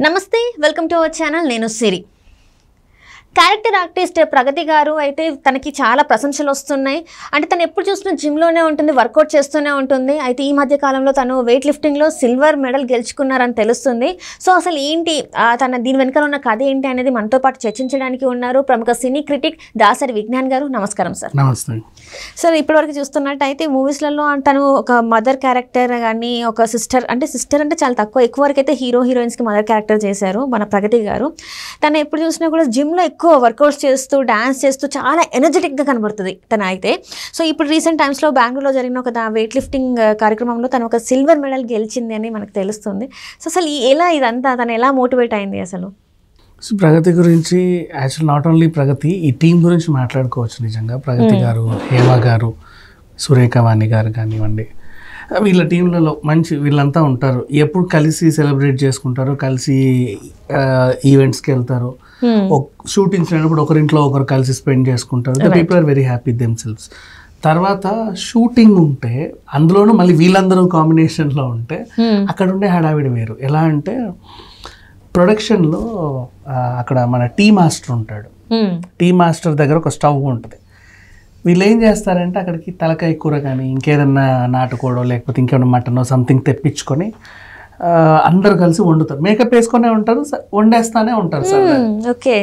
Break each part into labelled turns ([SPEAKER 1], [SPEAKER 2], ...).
[SPEAKER 1] నమస్తే welcome to our channel నేను సిరి character artist ప్రగతి గారు అయితే తనకి చాలా ప్రశంసలు వస్తున్నాయి అంటే తను ఎప్పుడు చూసినా జిమ్లోనే ఉంటుంది వర్కౌట్ చేస్తూనే ఉంటుంది అయితే ఈ మధ్య కాలంలో తను వెయిట్ లిఫ్టింగ్లో సిల్వర్ మెడల్ గెలుచుకున్నారని తెలుస్తుంది సో అసలు ఏంటి ఆ, తన దీని వెనకాల ఉన్న కథ ఏంటి అనేది మనతో పాటు చర్చించడానికి ఉన్నారు ప్రముఖ సినీ క్రిటిక్ దాసరి విజ్ఞాన్ గారు నమస్కారం సార్
[SPEAKER 2] నమస్తే
[SPEAKER 1] సార్ ఇప్పటివరకు చూస్తున్నట్టయితే మూవీస్లలో తను ఒక మదర్ క్యారెక్టర్ కానీ ఒక సిస్టర్ అంటే సిస్టర్ అంటే చాలా తక్కువ ఎక్కువ వరకు అయితే హీరో హీరోయిన్స్కి మదర్ క్యారెక్టర్ చేశారు మన ప్రగతి గారు తను ఎప్పుడు చూసినా కూడా జిమ్లో ఎక్కువ వర్కౌట్స్ చేస్తూ డ్యాన్స్ చేస్తూ చాలా ఎనర్జెటిక్గా కనబడుతుంది తను అయితే సో ఇప్పుడు రీసెంట్ టైమ్స్లో బెంగళూరులో జరిగిన ఒక వెయిట్ లిఫ్టింగ్ కార్యక్రమంలో తను ఒక సిల్వర్ మెడల్ గెలిచింది అని మనకు తెలుస్తుంది సో అసలు ఈ- ఎలా ఇదంతా తను ఎలా మోటివేట్ అయింది అసలు
[SPEAKER 2] సో ప్రగతి గురించి యాక్చువల్ నాట్ ఓన్లీ ప్రగతి ఈ టీం గురించి మాట్లాడుకోవచ్చు నిజంగా ప్రగతి గారు హేమ గారు సురేఖ వాణి గారు కానివ్వండి వీళ్ళ టీంలలో మంచి వీళ్ళంతా ఉంటారు ఎప్పుడు కలిసి సెలబ్రేట్ చేసుకుంటారు కలిసి ఈవెంట్స్కి వెళ్తారు షూటింగ్స్ అయినప్పుడు ఒకరింట్లో ఒకరు కలిసి స్పెండ్ చేసుకుంటారు the people are very happy themselves తర్వాత షూటింగ్ ఉంటే అందులోనూ మళ్ళీ వీళ్ళందరూ కాంబినేషన్లో ఉంటే అక్కడ ఉండే హడావిడి వేరు ఎలా అంటే ప్రొడక్షన్లో ఆ, అక్కడ మన టీ మాస్టర్ ఉంటాడు టీ మాస్టర్ దగ్గర ఒక స్టవ్ ఉంటుంది వీళ్ళు ఏం చేస్తారంటే అక్కడికి తలకాయ కూర కానీ ఇంకేదన్నా నాటుకోడో లేకపోతే ఇంకేమైనా మటనో సంథింగ్ తెప్పించుకొని ఆ, అందరూ కలిసి వండుతారు మేకప్ వేసుకొనే ఉంటారు స- వండేస్తానే ఉంటారు సార్
[SPEAKER 1] ఓకే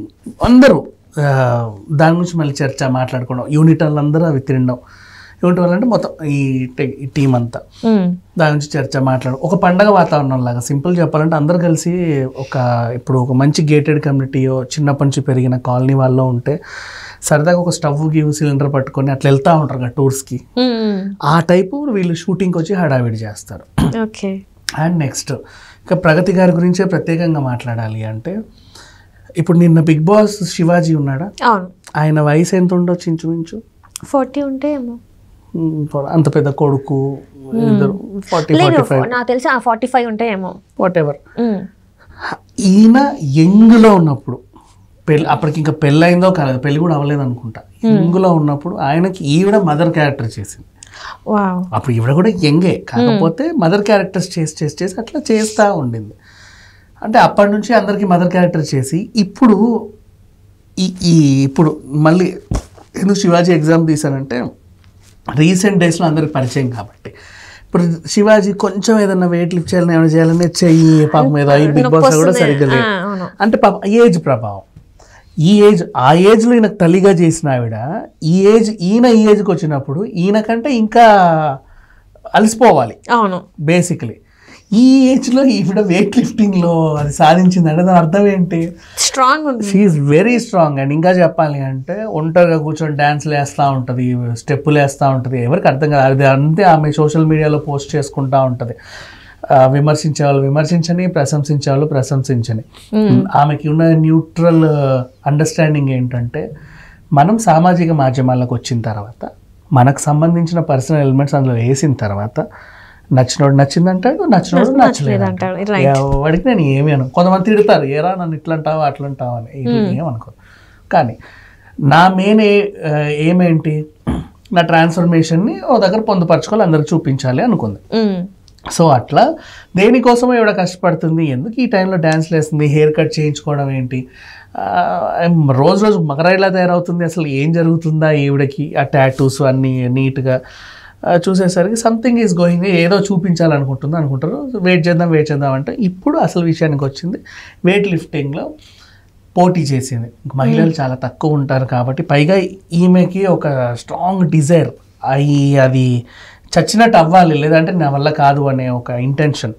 [SPEAKER 2] అందరూ ఆ, దాని గురించి మళ్ళీ చర్చ మాట్లాడుకోవడం యూనిట్ వాళ్ళందరూ అవి తినడం యూనిట్ వాళ్ళంటే మొత్తం ఈ టే- ఈ టీం అంతా దాని గురించి చర్చ మాట్లాడు ఒక పండగ వాతావరణం లాగా సింపుల్ చెప్పాలంటే అందరు కలిసి ఒక ఇప్పుడు ఒక మంచి గేటెడ్ కమ్యూనిటీయో చిన్నప్పటి నుంచి పెరిగిన కాలనీ వాళ్ళు ఉంటే సరదాగా ఒక స్టవ్ గివ్ సిలిండర్ పట్టుకొని అట్లా వెళ్తూ ఉంటారు కదా టూర్స్కి ఆ టైపు వీళ్ళు షూటింగ్కి వచ్చి హడావిడి చేస్తారు
[SPEAKER 1] ఓకే
[SPEAKER 2] అండ్ నెక్స్ట్ ఇక ప్రగతి గారి గురించే ప్రత్యేకంగా మాట్లాడాలి అంటే ఇప్పుడు నిన్న బిగ్ బాస్ శివాజీ ఉన్నాడా
[SPEAKER 1] అవును
[SPEAKER 2] ఆయన వయసు ఎంత ఉండొచ్చు ఇంచుమించు
[SPEAKER 1] ఫార్టీ ఉంటే ఏమో
[SPEAKER 2] ఉమ్, అంత పెద్ద కొడుకు ఇద్దరు ఫార్టీ
[SPEAKER 1] లేదు
[SPEAKER 2] ఫార్టీ ఫైవ్
[SPEAKER 1] నాకు తెలిసి ఫార్టీ ఫైవ్ ఉంటాయేమో
[SPEAKER 2] వాట్ ఎవర్ ఈయన యంగ్లో ఉన్నప్పుడు పెళ్ళి అప్పటికి ఇంకా పెళ్ళి అయిందో కాలేదు పెళ్ళి కూడా అవ్వలేదు అనుకుంటా యంగ్లో ఉన్నప్పుడు ఆయనకి ఈవిడ మదర్ క్యారెక్టర్ చేసింది
[SPEAKER 1] వావ్
[SPEAKER 2] అప్పుడు ఈవిడ కూడా యంగే కాకపోతే మదర్ క్యారెక్టర్స్ చేసి చేసి చేసి అట్లా చేస్తూ ఉండింది అంటే అప్పటి నుంచి అందరికీ మదర్ క్యారెక్టర్ చేసి ఇప్పుడు ఈ ఈ ఇప్పుడు మళ్ళీ ఎందుకు శివాజీ ఎగ్జామ్ తీశానంటే రీసెంట్ డేస్లో అందరికి పరిచయం కాబట్టి ఇప్పుడు శివాజీ కొంచెం ఏదన్నా వెయిట్ లిఫ్ట్ చేయాలని ఏమైనా చేయాలని చెయ్యి పాపం ఏదో అయ్యి బిగ్ బాస్ కూడా సరిగ్గా లేదు
[SPEAKER 1] ఆ, అవును
[SPEAKER 2] అంటే పాప ఏజ్ ప్రభావం ఈ ఏజ్ ఆ ఏజ్లో ఈయనకు తల్లిగా చేసిన ఆవిడ ఈ ఏజ్ ఈయన ఈ ఏజ్కి వచ్చినప్పుడు ఈయనకంటే ఇంకా అలసిపోవాలి
[SPEAKER 1] అవును
[SPEAKER 2] బేసిక్లీ ఈ ఏజ్లో ఈవిడ వెయిట్ లిఫ్టింగ్లో అది సాధించింది అంటే దాని అర్థం ఏంటి
[SPEAKER 1] స్ట్రాంగ్ ఉంది
[SPEAKER 2] షీఈ్ వెరీ స్ట్రాంగ్ అండ్ ఇంకా చెప్పాలి అంటే ఒంటరిగా కూర్చొని డ్యాన్స్లు వేస్తూ ఉంటుంది స్టెప్పులు వేస్తూ ఉంటుంది ఎవరికి అర్థం కాదు అది అంతే ఆమె సోషల్ మీడియాలో పోస్ట్ చేసుకుంటూ ఉంటుంది ఆ, విమర్శించే వాళ్ళు విమర్శించని ప్రశంసించే వాళ్ళు ప్రశంసించని ఆమెకి ఉన్న న్యూట్రల్ అండర్స్టాండింగ్ ఏంటంటే మనం సామాజిక మాధ్యమాలకు వచ్చిన తర్వాత మనకు సంబంధించిన పర్సనల్ ఎలిమెంట్స్ అందులో వేసిన తర్వాత నచ్చినోడు నచ్చిందంటాడు నచ్చినోడు నచ్చలేదు
[SPEAKER 1] అంటాడు
[SPEAKER 2] వాడికి నేను ఏమి అను కొంతమంది తిడతారు ఏరా నన్ను ఇట్లా అంటావా అట్లా అంటావా అని ఇది ఏమనుకో కానీ నా మెయిన్ ఏమేంటి నా ట్రాన్స్ఫర్మేషన్ని ఓ దగ్గర పొందుపరచుకోవాలి అందరికి చూపించాలి అనుకుంది సో అట్లా దేనికోసం ఈవిడ కష్టపడుతుంది ఎందుకు ఈ టైంలో డ్యాన్స్లు వేస్తుంది హెయిర్ కట్ చేయించుకోవడం ఏంటి ఆ, ఏం రోజు రోజు మగరాయిలా తయారవుతుంది అసలు ఏం జరుగుతుందా ఈవిడకి ఆ టాటూస్ అన్నీ నీట్గా చూసేసరికి సంథింగ్ ఈజ్ గోయింగ్ ఏదో చూపించాలనుకుంటుంది అనుకుంటారు వెయిట్ చేద్దాం వెయిట్ చేద్దాం అంటే ఇప్పుడు అసలు విషయానికి వచ్చింది వెయిట్ లిఫ్టింగ్లో పోటీ చేసింది మహిళలు చాలా తక్కువ ఉంటారు కాబట్టి పైగా ఈమెకి ఒక స్ట్రాంగ్ డిజైర్ అయి అది చచ్చినట్టు అవ్వాలి లేదంటే నా వల్ల కాదు అనే ఒక ఇంటెన్షన్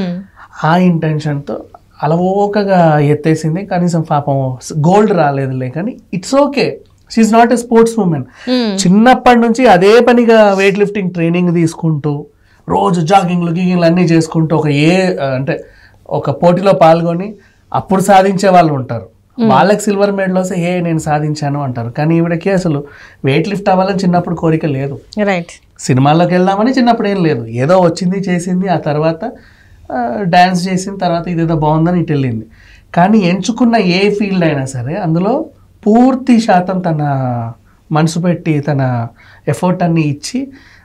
[SPEAKER 2] ఆ ఇంటెన్షన్తో అలవోకగా ఎత్తేసింది కనీసం పాపం గోల్డ్ రాలేదులే కానీ it's okay she's not a sports women చిన్నప్పటి నుంచి అదే పనిగా వెయిట్ లిఫ్టింగ్ ట్రైనింగ్ తీసుకుంటూ రోజు జాగింగ్లు గిగింగ్లు అన్నీ చేసుకుంటూ ఒక ఏ అంటే ఒక పోటీలో పాల్గొని అప్పుడు సాధించే వాళ్ళు ఉంటారు వాళ్ళకి సిల్వర్ మెడల్ వస్తే ఏ నేను సాధించాను అంటారు కానీ ఈవిడకి అసలు వెయిట్ లిఫ్ట్ అవ్వాలని చిన్నప్పుడు కోరిక లేదు
[SPEAKER 1] రైట్
[SPEAKER 2] సినిమాల్లోకి వెళ్దామని చిన్నప్పుడు ఏం లేదు ఏదో వచ్చింది చేసింది ఆ తర్వాత డ్యాన్స్ చేసిన తర్వాత ఇదేదో బాగుందని ఇటు వెళ్ళింది కానీ ఎంచుకున్న ఏ ఫీల్డ్ అయినా సరే అందులో పూర్తి శాతం తన మనసు పెట్టి తన ఎఫర్ట్ అన్ని ఇచ్చి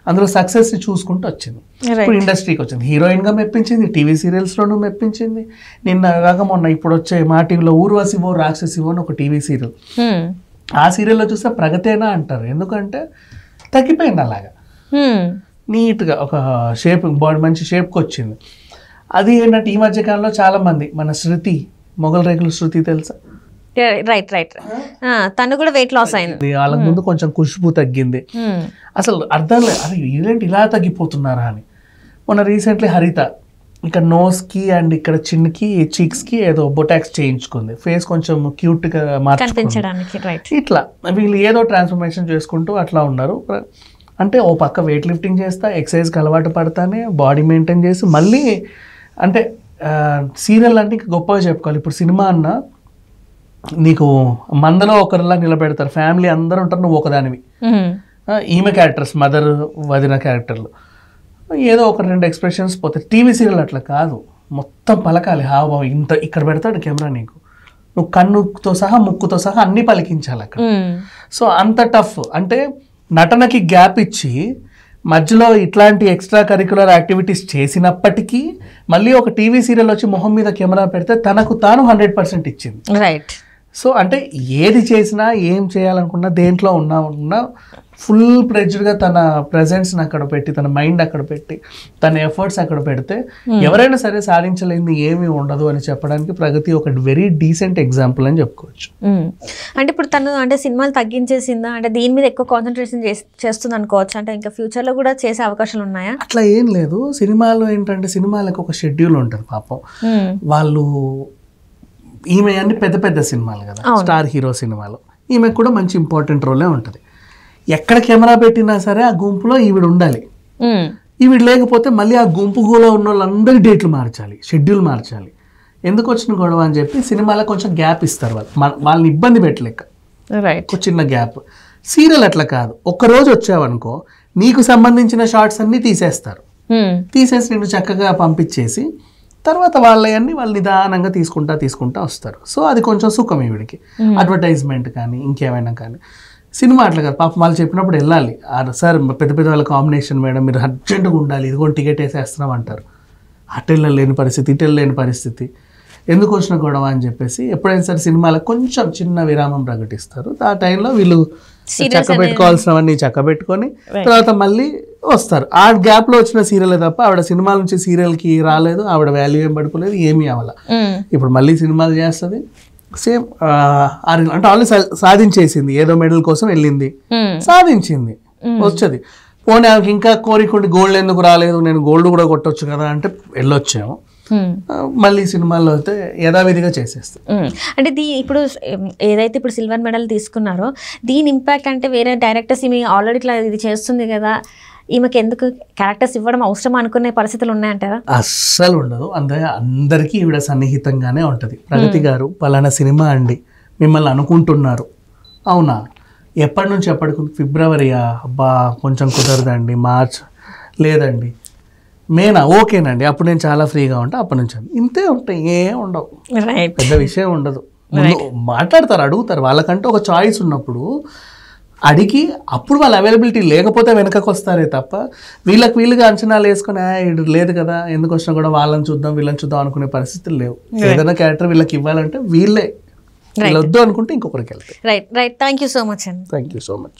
[SPEAKER 2] అందులో సక్సెస్ చూసుకుంటూ వచ్చింది ఇప్పుడు ఇండస్ట్రీకి వచ్చింది హీరోయిన్ గా మెప్పించింది టీవీ సీరియల్స్ లోనూ మెప్పించింది నిన్న కాక మొన్న ఇప్పుడు వచ్చే మా టీవీలో ఊర్వశివో రాక్షసివో అని ఒక టీవీ సీరియల్
[SPEAKER 1] Hmm.
[SPEAKER 2] ఆ సీరియల్లో చూస్తే ప్రగతేనా అంటారు ఎందుకంటే తగ్గిపోయింది అలాగా
[SPEAKER 1] Hmm.
[SPEAKER 2] నీట్గా ఒక షేప్ బాడీ మంచి షేప్కి వచ్చింది అది ఏంటంటే ఈ మధ్య కాలంలో చాలా మంది మన శృతి మొగల్ రేకుల శృతి తెలుసా
[SPEAKER 1] రైట్ రైట్ తను కూడా వెయిట్ లాస్ అయింది
[SPEAKER 2] అది వాళ్ళకి ముందు కొంచెం ఖుష్బు తగ్గింది
[SPEAKER 1] Hmm.
[SPEAKER 2] అసలు అర్థం లేదు అరే వీళ్ళేంటి ఇలా తగ్గిపోతున్నారా అని మొన్న రీసెంట్లీ హరిత ఇక్కడ నోస్కి అండ్ ఇక్కడ చిన్కి చీక్స్కి ఏదో బొటాక్స్ చేయించుకుంది ఫేస్ కొంచెం క్యూట్గా మార్చుకుంది
[SPEAKER 1] కనిపించడానికి రైట్
[SPEAKER 2] ఇట్లా వీళ్ళు ఏదో ట్రాన్స్ఫర్మేషన్ చేసుకుంటూ అట్లా ఉన్నారు అంటే ఓ పక్క వెయిట్ లిఫ్టింగ్ చేస్తా ఎక్సర్సైజ్కి అలవాటు పడతానే బాడీ మెయింటైన్ చేసి మళ్ళీ అంటే సీరియల్ అంటే ఇంకా గొప్పగా చెప్పుకోవాలి ఇప్పుడు సినిమా అన్న నీకు మందలో ఒకరిలా నిలబెడతారు ఫ్యామిలీ అందరూ ఉంటారు నువ్వు ఒకదానివి ఆ, ఈమె క్యారెక్టర్స్ మదర్ వదిన క్యారెక్టర్లు ఏదో ఒక రెండు ఎక్స్ప్రెషన్స్ పోతాయి టీవీ సీరియల్ అట్లా కాదు మొత్తం పలకాలి హావభావం ఇంత ఇక్కడ పెడతాడు కెమెరా నీకు నువ్వు కన్నుతో సహా ముక్కుతో సహా అన్ని పలికించాలి అక్కడ సో అంత టఫ్ అంటే నటనకి గ్యాప్ ఇచ్చి మధ్యలో ఇట్లాంటి ఎక్స్ట్రా కరికులర్ యాక్టివిటీస్ చేసినప్పటికీ మళ్ళీ ఒక టీవీ సీరియల్ వచ్చి మొహం మీద కెమెరా పెడితే తనకు తాను హండ్రెడ్ పర్సెంట్ ఇచ్చింది
[SPEAKER 1] రైట్
[SPEAKER 2] సో అంటే ఏది చేసినా ఏం చేయాలనుకున్నా దేంట్లో ఉన్నా ఉన్నా ఫుల్ గా తన ప్రెజెన్స్ని అక్కడ పెట్టి తన మైండ్ అక్కడ పెట్టి తన ఎఫర్ట్స్ అక్కడ పెడితే ఎవరైనా సరే సాధించలేనిది ఏమీ ఉండదు అని చెప్పడానికి ప్రగతి ఒక వెరీ డీసెంట్ ఎగ్జాంపుల్ అని చెప్పుకోవచ్చు
[SPEAKER 1] అంటే ఇప్పుడు తను అంటే సినిమాలు తగ్గించేసిందా అంటే దీని మీద ఎక్కువ కాన్సన్ట్రేషన్ చేస్తుంది అనుకోవచ్చు అంటే ఇంకా ఫ్యూచర్లో కూడా చేసే అవకాశాలు ఉన్నాయా
[SPEAKER 2] అట్లా ఏం లేదు సినిమాలో ఏంటంటే సినిమాలకు ఒక షెడ్యూల్ ఉంటుంది పాపం వాళ్ళు ఈమె అన్ని పెద్ద పెద్ద సినిమాలు కదా
[SPEAKER 1] అవును.
[SPEAKER 2] స్టార్ హీరో సినిమాలు ఈమెకు కూడా మంచి ఇంపార్టెంట్ రోలే ఉంటుంది ఎక్కడ కెమెరా పెట్టినా సరే ఆ గుంపులో ఈవిడ ఉండాలి ఈవిడ లేకపోతే మళ్ళీ ఆ గుంపులో ఉన్న వాళ్ళందరి డేట్లు మార్చాలి షెడ్యూల్ మార్చాలి ఎందుకు వచ్చిన గొడవ అని చెప్పి సినిమాలో కొంచెం గ్యాప్ ఇస్తారు వాళ్ళు మన- వాళ్ళని ఇబ్బంది పెట్టలేక
[SPEAKER 1] రైట్
[SPEAKER 2] ఒక చిన్న గ్యాప్ సీరియల్ అట్లా కాదు ఒక్క రోజు వచ్చావనుకో నీకు సంబంధించిన షార్ట్స్ అన్నీ తీసేస్తారు తీసేసి నిన్ను చక్కగా పంపించేసి తర్వాత వాళ్ళవన్నీ వాళ్ళు నిదానంగా తీసుకుంటా తీసుకుంటా వస్తారు సో అది కొంచెం సుఖం ఈవిడికి అడ్వర్టైజ్మెంట్ కానీ ఇంకేమైనా కానీ సినిమా అట్లా కాదు పాపం వాళ్ళు చెప్పినప్పుడు వెళ్ళాలి ఆ సార్ పెద్ద పెద్ద వాళ్ళ కాంబినేషన్ మేడం మీరు అర్జెంటుగా ఉండాలి ఇదిగో టికెట్ వేసేస్తున్నాం అంటారు అటు వెళ్ళలేని పరిస్థితి ఇటు వెళ్ళలేని పరిస్థితి ఎందుకు వచ్చిన గొడవ అని చెప్పేసి ఎప్పుడైనా సరే సినిమాలకు కొంచెం చిన్న విరామం ప్రకటిస్తారు ఆ టైంలో వీళ్ళు చక్క పెట్టుకోవాల్సినవన్నీ చక్క పెట్టుకొని తర్వాత మళ్ళీ వస్తారు ఆ గ్యాప్ లో వచ్చిన సీరియల్ తప్ప ఆవిడ సినిమాల నుంచి సీరియల్ కి రాలేదు ఆవిడ వాల్యూ ఏం పడుకోలేదు ఏమీ అవ్వాల ఇప్పుడు మళ్ళీ సినిమాలు చేస్తుంది సేమ్ అంటే ఆల్రెడీ సాధించేసింది ఏదో మెడల్ కోసం వెళ్ళింది సాధించింది వచ్చేది పోనీ ఆమెకి ఇంకా కోరికుండి గోల్డ్ ఎందుకు రాలేదు నేను గోల్డ్ కూడా కొట్టొచ్చు కదా అంటే వెళ్ళొచ్చాము ఆ, మళ్ళీ సినిమాల్లో అయితే యథావిధిగా చేసేస్తాం
[SPEAKER 1] అంటే దీ ఇప్పుడు ఉమ్, ఏదైతే ఇప్పుడు సిల్వర్ మెడల్ తీసుకున్నారో దీని ఇంపాక్ట్ అంటే వేరే డైరెక్టర్స్ ఈమె ఆల్రెడీ ఇట్లా ఇది చేస్తుంది కదా ఈమెకి ఎందుకు క్యారెక్టర్స్ ఇవ్వడం అవసరం అనుకునే పరిస్థితులు ఉన్నాయంటారా
[SPEAKER 2] అస్సలు ఉండదు అందే అందరికీ ఈవిడ సన్నిహితంగానే ఉంటుంది ప్రగతి గారు పలానా సినిమా అండి మిమ్మల్ని అనుకుంటున్నారు అవునా ఎప్పటి నుంచి ఎప్పటికి ఫిబ్రవరియా అబ్బా కొంచెం కుదరదండి మార్చ్ లేదండి మేనా ఓకేనండి అప్పుడు నేను చాలా ఫ్రీగా ఉంటా అప్పటి నుంచి అని. ఇంతే ఉంటాయి ఏం ఉండవు
[SPEAKER 1] రైట్
[SPEAKER 2] పెద్ద విషయం ఉండదు ముందు మాట్లాడతారు అడుగుతారు వాళ్ళకంటే ఒక చాయిస్ ఉన్నప్పుడు అడిగి అప్పుడు వాళ్ళ అవైలబిలిటీ లేకపోతే వెనకకు వస్తారే తప్ప వీళ్ళకి వీళ్ళుగా అంచనాలు వేసుకుని "ఆ, ఈడు లేదు కదా ఎందుకు వచ్చినా కూడా వాళ్ళని చూద్దాం వీళ్ళని చూద్దాం అనుకునే పరిస్థితులు లేవు ఏదైనా క్యారెక్టర్ వీళ్ళకి ఇవ్వాలంటే వీళ్ళే వీళ్ళు వద్దు అనుకుంటే ఇంకొకరికి వెళ్తాయి
[SPEAKER 1] right right thank you so much అండి
[SPEAKER 2] థ్యాంక్ యూ సో మచ్